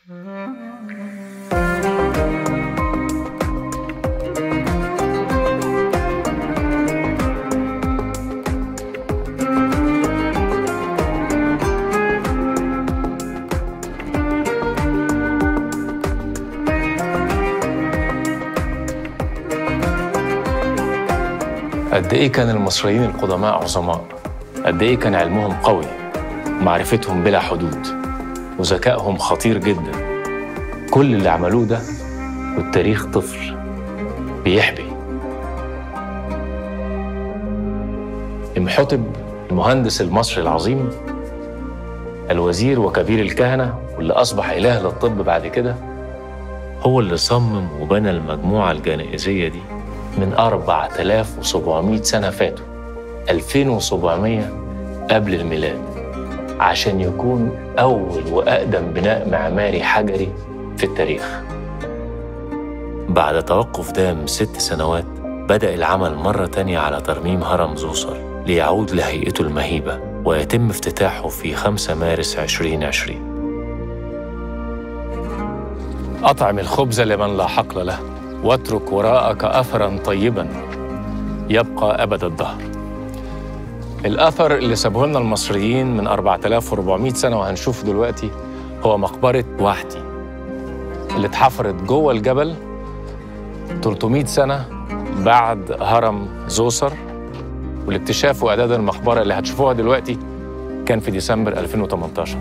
قد إيه كان المصريين القدماء عظماء قد إيه كان علمهم قوي معرفتهم بلا حدود وذكائهم خطير جدا كل اللي عملوه ده والتاريخ طفل بيحبي إمحتب المهندس المصري العظيم الوزير وكبير الكهنة واللي أصبح إله للطب بعد كده هو اللي صمم وبنى المجموعة الجنائزية دي من 4700 سنة فاتوا 2700 قبل الميلاد عشان يكون أول وأقدم بناء معماري حجري في التاريخ بعد توقف دام ست سنوات بدأ العمل مرة تانية على ترميم هرم زوسر ليعود لهيئته المهيبة ويتم افتتاحه في 5 مارس 2020 أطعم الخبز لمن لا حقل له واترك وراءك أثرا طيبا يبقى أبد الدهر الأثر اللي سابه لنا المصريين من 4400 سنة وهنشوفه دلوقتي هو مقبرة واحتي اللي اتحفرت جوه الجبل 300 سنة بعد هرم زوسر والاكتشاف وإعداد المقبرة اللي هتشوفوها دلوقتي كان في ديسمبر 2018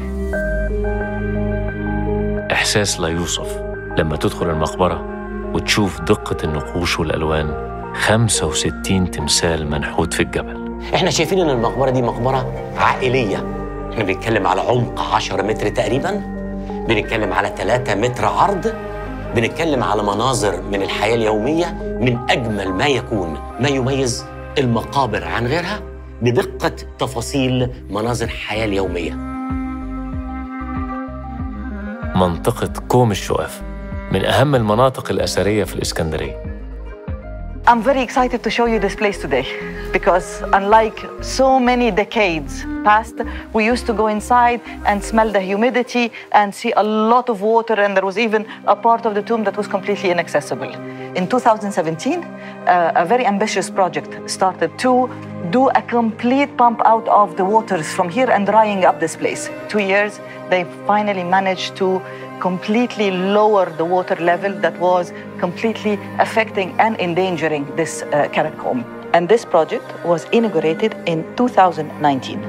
إحساس لا يوصف لما تدخل المقبرة وتشوف دقة النقوش والألوان 65 تمثال منحوت في الجبل احنا شايفين ان المقبره دي مقبره عائليه احنا بنتكلم على عمق 10 متر تقريبا بنتكلم على 3 متر عرض بنتكلم على مناظر من الحياه اليوميه من اجمل ما يكون ما يميز المقابر عن غيرها بدقه تفاصيل مناظر الحياه اليوميه منطقة كوم الشقاف من أهم المناطق الأثرية في الإسكندرية I'm very excited to show you this place today because, unlike so many decades past, we used to go inside and smell the humidity and see a lot of water, and there was even a part of the tomb that was completely inaccessible. In 2017, uh, a very ambitious project started to do a complete pump out of the waters from here and drying up this place. Two years, they finally managed to completely lower the water level that was completely affecting and endangering this uh, catacomb. And this project was inaugurated in 2019.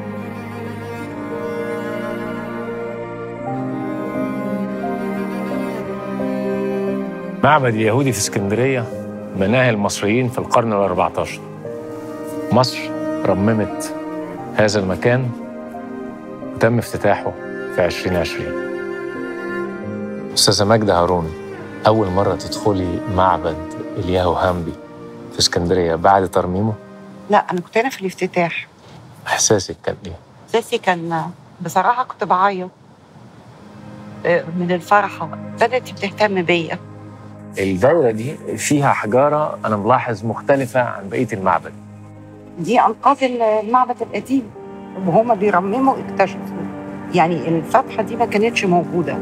معبد اليهودي في اسكندرية بناه المصريين في القرن ال 14 مصر رممت هذا المكان وتم افتتاحه في 2020 أستاذة ماجدة هارون أول مرة تدخلي معبد الياهو هامبي في اسكندرية بعد ترميمه لا انا كنت هنا في الافتتاح إحساسك كان إيه؟ احساسي كان بصراحه كنت بعيط آه، من الفرحه بنتي بتهتم بيا الدورة دي فيها حجارة أنا ملاحظ مختلفة عن بقية المعبد دي انقاض المعبد القديم وهما بيرمموا اكتشفوا يعني الفتحه دي ما كانتش موجوده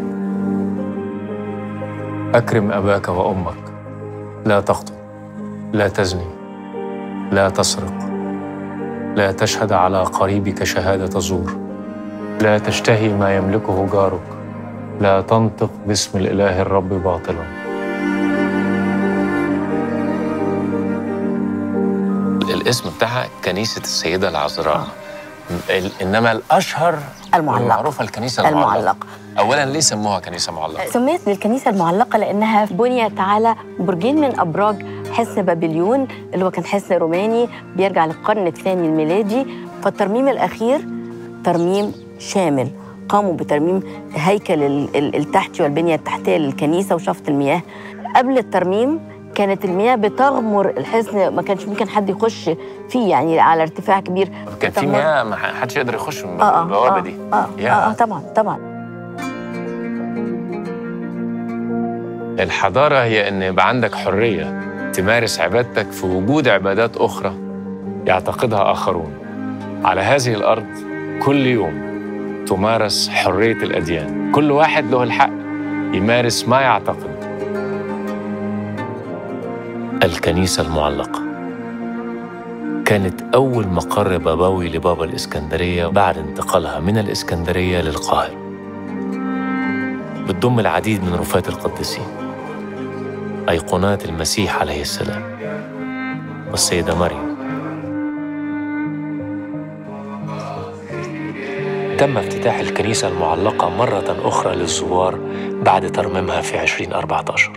أكرم أباك وأمك لا تخطئ لا تزني لا تسرق لا تشهد على قريبك شهادة زور لا تشتهي ما يملكه جارك لا تنطق باسم الإله الرب باطلا الاسم بتاعها كنيسة السيدة العذراء ال- إنما الأشهر المعلقة. المعروفة الكنيسة المعلقة المعلقة. أولا ليه سموها كنيسة معلقة؟ سميت للكنيسة المعلقة لأنها بنيت على برجين من أبراج حصن بابليون اللي هو كان حصن روماني بيرجع للقرن الثاني الميلادي فالترميم الأخير ترميم شامل قاموا بترميم هيكل ال- ال- التحتي والبنية التحتية للكنيسة وشفط المياه قبل الترميم كانت المياه بتغمر الحصن ما كانش ممكن حد يخش فيه يعني على ارتفاع كبير كان في بتغمر- مياه ما حدش يقدر يخش من آه آه البوابة آه دي آه, آه, يا. آه, آه طبعا طبعا الحضارة هي إن يبقى عندك حرية تمارس عبادتك في وجود عبادات أخرى يعتقدها آخرون على هذه الأرض كل يوم تمارس حرية الأديان كل واحد له الحق يمارس ما يعتقد الكنيسة المعلقة كانت أول مقر بابوي لبابا الإسكندرية بعد انتقالها من الإسكندرية للقاهرة بتضم العديد من رفاة القديسين أيقونات المسيح عليه السلام والسيدة مريم تم افتتاح الكنيسة المعلقة مرة أخرى للزوار بعد ترميمها في 2014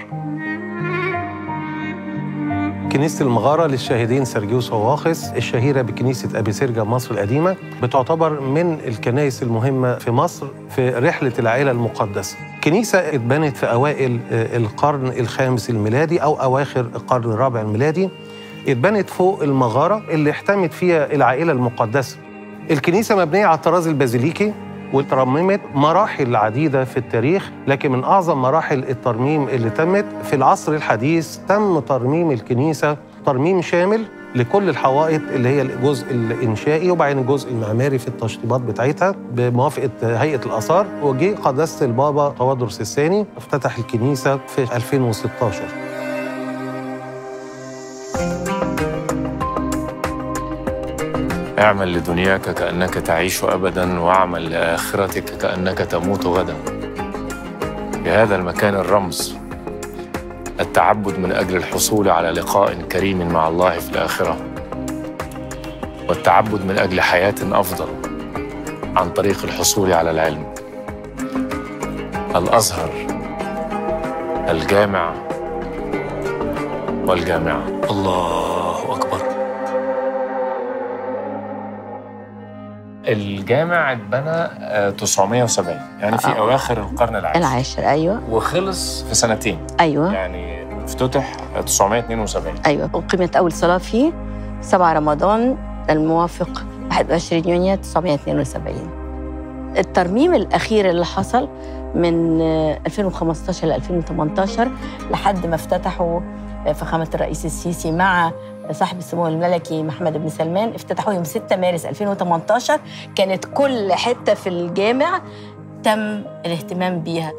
كنيسة المغارة للشاهدين سرجيوس وواخس الشهيرة بكنيسة أبي سرجة مصر القديمة بتعتبر من الكنائس المهمة في مصر في رحلة العائلة المقدسة كنيسة اتبنت في أوائل آه، القرن الخامس الميلادي أو أواخر القرن الرابع الميلادي اتبنت فوق المغارة اللي احتمت فيها العائلة المقدسة الكنيسة مبنية على الطراز البازيليكي وترممت مراحل عديدة في التاريخ لكن من أعظم مراحل الترميم اللي تمت في العصر الحديث تم ترميم الكنيسة ترميم شامل لكل الحوائط اللي هي الجزء الإنشائي وبعدين الجزء المعماري في التشطيبات بتاعتها بموافقة هيئة الآثار وجه قداسة البابا توادرس الثاني افتتح الكنيسة في 2016 اعمل لدنياك كأنك تعيش أبدا واعمل لآخرتك كأنك تموت غدا بهذا المكان الرمز التعبد من أجل الحصول على لقاء كريم مع الله في الآخرة والتعبد من أجل حياة أفضل عن طريق الحصول على العلم الأزهر الجامع والجامعة الله أكبر الجامع اتبنى آه، 970 يعني في آه. أواخر القرن العاشر العاشر ايوه وخلص في سنتين ايوه يعني افتتح 972 ايوه اقيمت اول صلاه فيه 7 رمضان الموافق 21 يونيو 972 الترميم الاخير اللي حصل من آه، 2015 ل 2018 لحد ما افتتحوا آه، فخامه الرئيس السيسي مع صاحب السمو الملكي محمد بن سلمان افتتحوا يوم 6 مارس 2018 كانت كل حته في الجامع تم الاهتمام بيها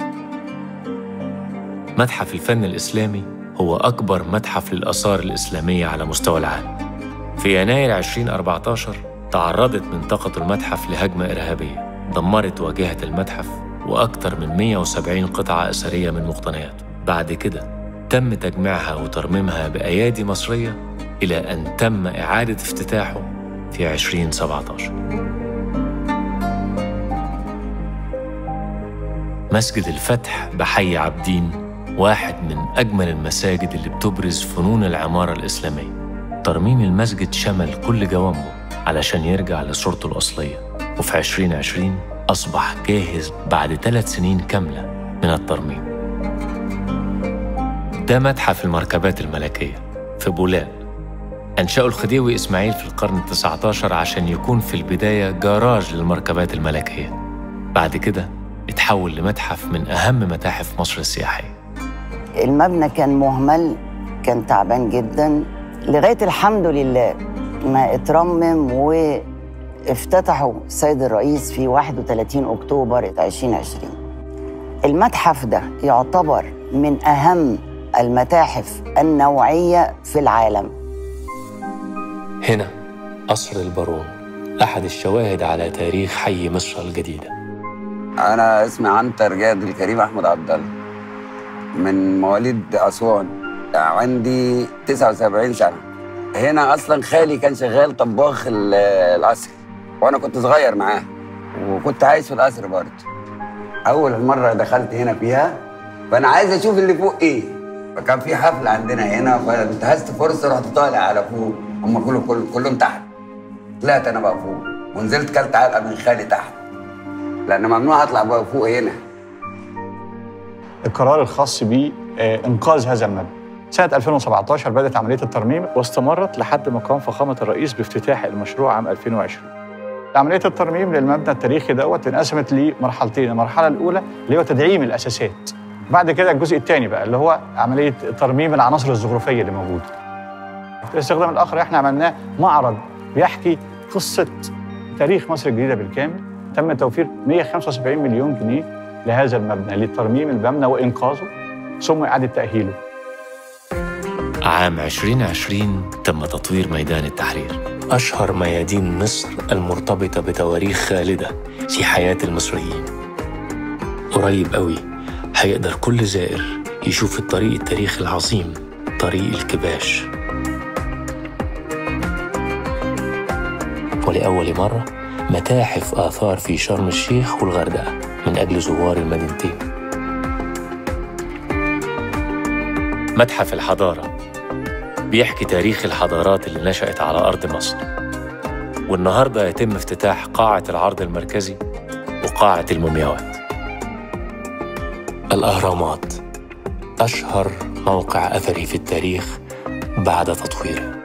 متحف الفن الإسلامي هو أكبر متحف للآثار الإسلامية على مستوى العالم. في يناير 2014 تعرضت منطقة المتحف لهجمة إرهابية دمرت واجهة المتحف وأكثر من 170 قطعة أثرية من مقتنياته. بعد كده تم تجميعها وترميمها بأيادي مصرية إلى أن تم إعادة افتتاحه في 2017. مسجد الفتح بحي عابدين واحد من أجمل المساجد اللي بتبرز فنون العمارة الإسلامية ترميم المسجد شمل كل جوانبه علشان يرجع لصورته الأصلية وفي 2020 أصبح جاهز بعد ثلاث سنين كاملة من الترميم ده متحف المركبات الملكية في بولاق أنشأه الخديوي إسماعيل في القرن التسعة عشر عشان يكون في البداية جراج للمركبات الملكية بعد كده اتحول لمتحف من أهم متاحف مصر السياحية المبنى كان مهمل كان تعبان جدا لغايه الحمد لله ما اترمم وافتتحوا السيد الرئيس في 31 اكتوبر 2020 المتحف ده يعتبر من اهم المتاحف النوعيه في العالم هنا قصر البارون أحد الشواهد على تاريخ حي مصر الجديدة أنا اسمي عنتر جاد الكريم أحمد عبد الله من مواليد أسوان عندي 79 سنة هنا أصلا خالي كان شغال طباخ ال- القصر وأنا كنت صغير معاه وكنت عايش في القصر برضه أول مرة دخلت هنا فيها فأنا عايز أشوف اللي فوق إيه فكان في حفلة عندنا هنا فانتهزت فرصة رحت طالع على فوق هم كلهم كلهم كلهم تحت طلعت أنا بقى فوق ونزلت كلت علقة من خالي تحت لأن ممنوع أطلع بقى فوق هنا القرار الخاص بإنقاذ هذا المبنى. سنة 2017 بدأت عملية الترميم واستمرت لحد ما قام فخامة الرئيس بافتتاح المشروع عام 2020. عملية الترميم للمبنى التاريخي دوت انقسمت لمرحلتين، المرحلة الأولى اللي هو تدعيم الأساسات. بعد كده الجزء الثاني بقى اللي هو عملية ترميم العناصر الزخرفية اللي موجودة. الاستخدام الآخر احنا عملناه معرض بيحكي قصة تاريخ مصر الجديدة بالكامل تم توفير 175 مليون جنيه لهذا المبنى لترميم المبنى وإنقاذه ثم إعادة تأهيله عام 2020 تم تطوير ميدان التحرير أشهر ميادين مصر المرتبطة بتواريخ خالدة في حياة المصريين قريب قوي هيقدر كل زائر يشوف الطريق التاريخي العظيم طريق الكباش ولأول مرة متاحف آثار في شرم الشيخ والغردقة من أجل زوار المدينتين متحف الحضارة بيحكي تاريخ الحضارات اللي نشأت على أرض مصر والنهاردة يتم افتتاح قاعة العرض المركزي وقاعة المومياوات الأهرامات أشهر موقع أثري في التاريخ بعد تطويره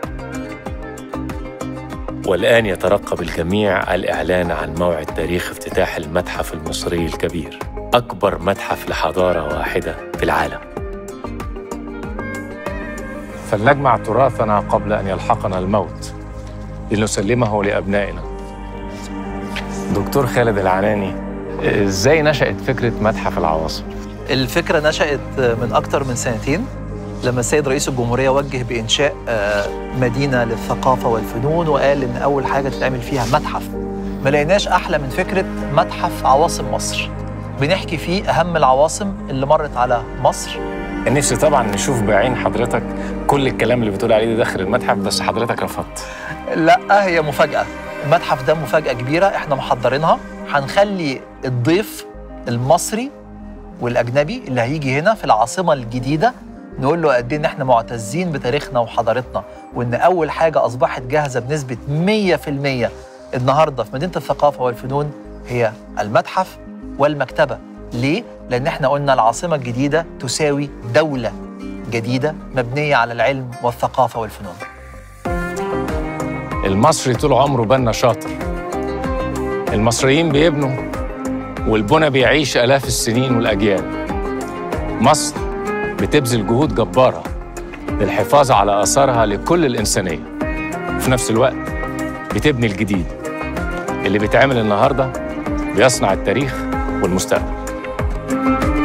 والآن يترقب الجميع الإعلان عن موعد تاريخ افتتاح المتحف المصري الكبير أكبر متحف لحضارة واحدة في العالم فلنجمع تراثنا قبل أن يلحقنا الموت لنسلمه لأبنائنا دكتور خالد العناني إزاي نشأت فكرة متحف العواصم؟ الفكرة نشأت من أكتر من سنتين لما السيد رئيس الجمهورية وجه بإنشاء آه، مدينة للثقافة والفنون وقال إن أول حاجة تتعمل فيها متحف ما لقيناش أحلى من فكرة متحف عواصم مصر بنحكي فيه أهم العواصم اللي مرت على مصر نفسي طبعا نشوف بعين حضرتك كل الكلام اللي بتقول عليه ده داخل المتحف بس حضرتك رفضت لا هي مفاجأة المتحف ده مفاجأة كبيرة احنا محضرينها هنخلي الضيف المصري والأجنبي اللي هيجي هنا في العاصمة الجديدة نقول له قد ايه ان احنا معتزين بتاريخنا وحضارتنا وان اول حاجة اصبحت جاهزة بنسبة 100% النهاردة في مدينة الثقافة والفنون هي المتحف والمكتبة ليه؟ لأن احنا قلنا العاصمة الجديدة تساوي دولة جديدة مبنية على العلم والثقافة والفنون المصري طول عمره بنا شاطر المصريين بيبنوا والبنى بيعيش آلاف السنين والأجيال مصر بتبذل جهود جبارة للحفاظ على آثارها لكل الإنسانية وفي نفس الوقت بتبني الجديد اللي بيتعمل النهاردة بيصنع التاريخ والمستقبل